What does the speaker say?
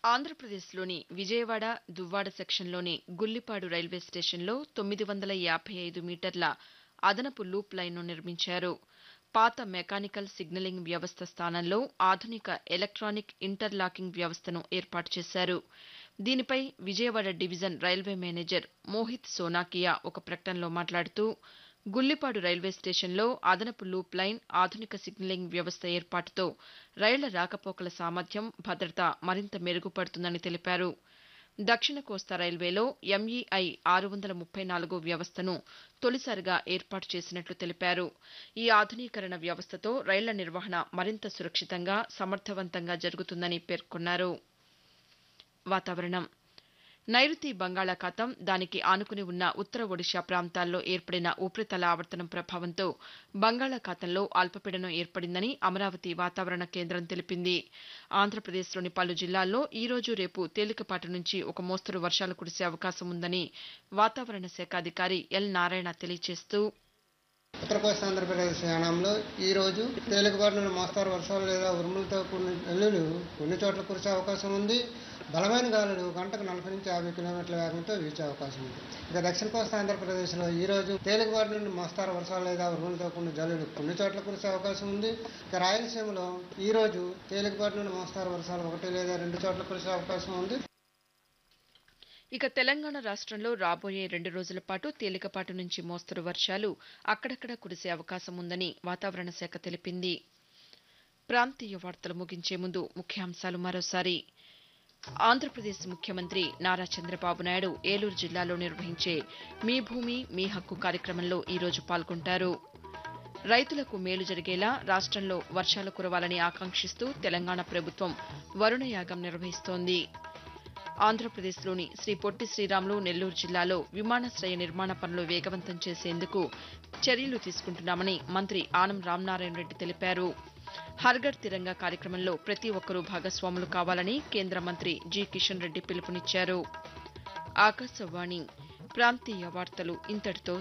ఆంధ్రప్రదేశ్లోని విజయవాడ దువ్వాడ సెక్షన్లోని గుల్లిపాడు రైల్వే స్టేషన్లో తొమ్మిది వందల యాభై ఐదు మీటర్ల అదనపు లూప్ లైన్ను నిర్మించారు పాత మెకానికల్ సిగ్నలింగ్ వ్యవస్థ స్థానంలో ఆధునిక ఎలక్టానిక్ ఇంటర్ లాకింగ్ వ్యవస్థను ఏర్పాటు చేశారు దీనిపై Vijayawada division railway manager Mohit Sonakia ఒక ప్రకటనలో మాట్లాడుతూ గుల్లిపాడు రైల్వే స్టేషన్లో అదనపు లూప్ లైన్ ఆధునిక సిగ్నలింగ్ వ్యవస్థ ఏర్పాటుతో రైళ్ల రాకపోకల సామర్థ్యం భద్రత మరింత మెరుగుపడుతుందని తెలిపారు దక్షిణ కోస్తా రైల్వేలో ఎంఈఐ ఆరు వందల ముప్పై నాలుగు వ్యవస్థను తొలిసారిగా ఏర్పాటు చేసినట్లు తెలిపారు ఈ ఆధునీకరణ వ్యవస్థతో రైళ్ల నిర్వహణ మరింత సురక్షితంగా సమర్థవంతంగా జరుగుతుందని పేర్కొన్నారు వాతావరణం నైరుతి బంగాళాఖాతం దానికి ఆనుకుని ఉన్న ఉత్తర ఒడిషా ప్రాంతాల్లో ఏర్పడిన ఉపరితల ఆవర్తనం ప్రభావంతో బంగాళాఖాతంలో అల్పపీడనం ఏర్పడిందని అమరావతి వాతావరణ కేంద్రం తెలిపింది ఆంధ్రప్రదేశ్లోని పలు జిల్లాల్లో ఈ రోజు రేపు తేలికపాటి నుంచి ఒక మోస్తరు వర్షాలు కురిసే అవకాశం ఉందని వాతావరణ శాఖ అధికారి ఎల్ నారాయణ తెలియజేస్తూ ఉత్తర కోస్తా ఆంధ్రప్రదేశ్ యానంలో ఈ రోజు తేలికపాటి నుండి మోస్తారు వర్షాలు లేదా ఉరుములతో కూడిన జల్లులు కొన్ని చోట్ల కురిసే అవకాశం ఉంది బలమైన గాలులు గంటకు నలభై నుంచి యాభై కిలోమీటర్ల వేగంతో వీచే అవకాశం ఉంది ఇక దక్షిణ కోస్తా ఆంధ్రప్రదేశ్లో ఈ రోజు తేలికపాటి నుండి మోస్తారు వర్షాలు లేదా ఉరుములతో కూడిన జల్లులు కొన్ని చోట్ల కురిసే అవకాశం ఉంది ఇక రాయలసీమలో ఈ రోజు తేలికపాటి నుండి మోస్తారు వర్షాలు ఒకటి లేదా రెండు చోట్ల కురిసే అవకాశం ఉంది ఇక తెలంగాణ రాష్ట్రంలో రాబోయే రెండు రోజుల పాటు తేలికపాటి నుంచి మోస్తరు వర్షాలు అక్కడక్కడ కురిసే అవకాశం ఉందని వాతావరణ శాఖ తెలిపింది ప్రాంతీయ వార్తలు ముగించే ముందు ముఖ్యాంశాలు మరోసారి ఆంధ్రప్రదేశ్ ముఖ్యమంత్రి నారా చంద్రబాబు నాయుడు ఏలూరు జిల్లాలో నిర్వహించే మీ భూమి మీ హక్కు కార్యక్రమంలో ఈరోజు పాల్గొంటారు రైతులకు మేలు జరిగేలా రాష్ట్రంలో వర్షాలు కురవాలని ఆకాంక్షిస్తూ తెలంగాణ ప్రభుత్వం వరుణయాగం నిర్వహిస్తోంది ఆంధ్రప్రదేశ్లోని శ్రీ పొట్టి శ్రీరాములు నెల్లూరు జిల్లాలో విమానాశ్రయ నిర్మాణ పనులు వేగవంతం చేసేందుకు చర్యలు తీసుకుంటున్నామని మంత్రి ఆనం రామనారాయణ రెడ్డి తెలిపారు హర్ఘర్ తిరంగా కార్యక్రమంలో ప్రతి ఒక్కరూ భాగస్వాములు కావాలని కేంద్ర మంత్రి జి కిషన్ రెడ్డి పిలుపునిచ్చారు ఆకాశవాణి ప్రాంతీయ వార్తలు ఇంతటితో